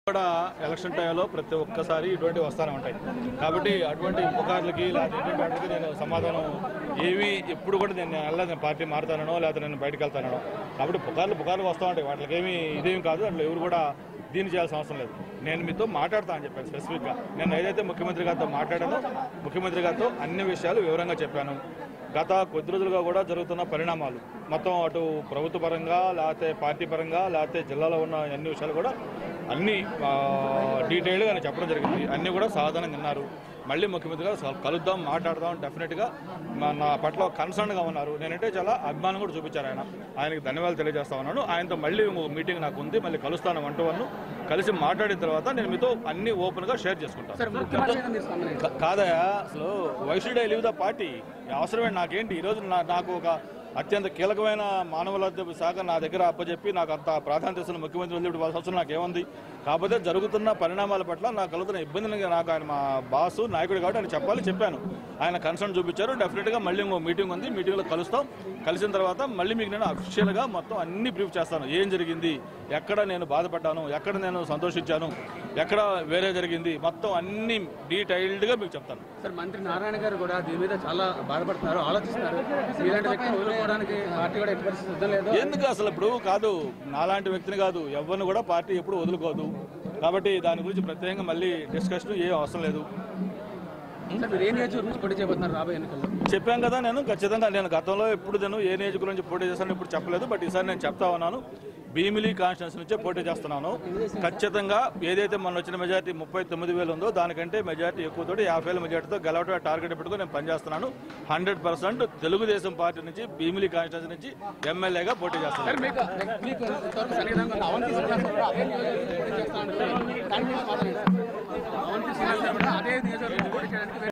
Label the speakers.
Speaker 1: కూడా ఎలక్షన్ టైంలో ప్రతి ఒక్కసారి ఇటువంటి వస్తానే ఉంటాయి కాబట్టి అటువంటి పుకార్లకి లేదా ఇటువంటి వాటికి నేను సమాధానం ఏవి ఎప్పుడు కూడా నేను వెళ్ళలేదు నేను పార్టీ మారుతానో లేదా నేను బయటకు వెళ్తానో కాబట్టి పుకార్లు పుకార్లు వస్తూ ఉంటాయి వాటికి ఏమి ఇదేమి కాదు అట్లా ఎవరు కూడా దీన్ని చేయాల్సిన అవసరం లేదు నేను మీతో మాట్లాడతా అని చెప్పాను స్పెసిఫిక్గా నేను ఏదైతే ముఖ్యమంత్రి గారితో మాట్లాడానో ముఖ్యమంత్రి గారితో అన్ని విషయాలు వివరంగా చెప్పాను గత కొద్ది రోజులుగా కూడా జరుగుతున్న పరిణామాలు మొత్తం అటు ప్రభుత్వ పరంగా లేకపోతే పార్టీ పరంగా లేకపోతే జిల్లాలో ఉన్న అన్ని విషయాలు కూడా అన్ని డీటెయిల్గా నేను చెప్పడం జరిగింది అన్నీ కూడా సాధారణంగా విన్నారు మళ్ళీ ముఖ్యమంత్రి గారు స- కలుద్దాం మాట్లాడదాం డెఫినెట్గా మా- నా పట్ల కన్సర్న్గా ఉన్నారు నేనంటే చాలా అభిమానం కూడా చూపించారు ఆయన ఆయనకి ధన్యవాదాలు తెలియజేస్తా ఉన్నాను ఆయనతో మళ్ళీ ఇంకో మీటింగ్ నాకు ఉంది మళ్ళీ కలుస్తాను వన్ టు వన్ కలిసి మాట్లాడిన తర్వాత నేను మీతో అన్ని ఓపెన్గా షేర్ చేసుకుంటాను
Speaker 2: సార్ ముఖ్యమంత్రి మీరు స్పందన
Speaker 1: కా- కాదయా అసలు why should I leave the party అవసరమే నాకేంటి ఈరోజు నా- నాకు ఒక అత్యంత కీలకమైన మానవుల శాఖ నా దగ్గర అప్పచెప్పి నాకు అంత ప్రాధాన్యత ఇస్తున్న ముఖ్యమంత్రి వదిలి వాళ్ళ అవసరం నాకేముంది కాకపోతే జరుగుతున్న పరిణామాల పట్ల నాకు కలుగుతున్న ఇబ్బందిని నాకు ఆయన మా బాసు నాయకుడు కాబట్టి ఆయన చెప్పాలి చెప్పాను ఆయన కన్సర్న్ చూపించారు డెఫినెట్గా మళ్ళీ ఇంకో మీటింగ్ ఉంది మీటింగ్లో కలుస్తాం కలిసిన తర్వాత మళ్ళీ మీకు నేను అఫిషియల్గా మొత్తం అన్ని బ్రీఫ్ చేస్తాను ఏం జరిగింది ఎక్కడ నేను బాధపడ్డాను ఎక్కడ నేను సంతోషించాను ఎక్కడ వేరే జరిగింది మొత్తం అన్ని డీటెయిల్డ్గా మీకు చెప్తాను
Speaker 2: సార్ మంత్రి నారాయణ గారు కూడా దీని మీద చాలా బాధపడుతున్నారు ఆలోచిస్తున్నారు మీలాంటి వ్యక్తిని వదులుకోవడానికి పార్టీ కూడా ఎట్టి పరిస్థితి సిద్ధం లేదు
Speaker 1: ఎందుకు అసలు ఇప్పుడు కాదు నాలాంటి వ్యక్తిని కాదు ఎవరిని కూడా పార్టీ ఎప్పుడు వదులుకోదు కాబట్టి దాని గురించి ప్రత్యేకంగా మళ్ళీ డిస్కషన్ ఏం అవసరం లేదు
Speaker 2: సార్ మీరు ఏ నియోజకవర్గం నుంచి పోటీ చేయబోతున్నారు రాబోయే ఎన్నికల్లో
Speaker 1: చెప్పాం కదా నేను ఖచ్చితంగా నేను గతంలో ఎప్పుడు నేను ఏ నియోజకవర్గం నుంచి పోటీ చేశాను ఇప్పుడు చెప్పలేదు బట్ ఈసారి నేను చెప్తా ఉన్నాను భీమిలీ కాన్స్టిట్యూన్సీ నుంచే పోటీ చేస్తున్నాను ఖచ్చితంగా ఏదైతే మన వచ్చిన మెజార్టీ ముప్పై తొమ్మిది వేలు ఉందో దానికంటే మెజార్టీ ఎక్కువతో యాభై వేల మెజార్టీతో గెలవటం టార్గెట్ పెట్టుకుని నేను పనిచేస్తున్నాను హండ్రెడ్ పర్సెంట్ తెలుగుదేశం పార్టీ నుంచి భీమిలీ కాన్స్టిట్యూన్సీ నుంచి ఎమ్మెల్యేగా పోటీ చేస్తున్నాను
Speaker 2: సార్ మీకు మీకు ఇంతవరకు సన్నిహితంగా ఉన్న అవంతి శ్రీనివాస్ గారు అదే నియోజకవర్గం పోటీ చేస్తా ఉంటారు దాని మీద స్పందన ఏంటి? అవంతి శ్రీనివాస్ గారు కూడా అదే నియోజకవర్గం పోటీ చేయడానికి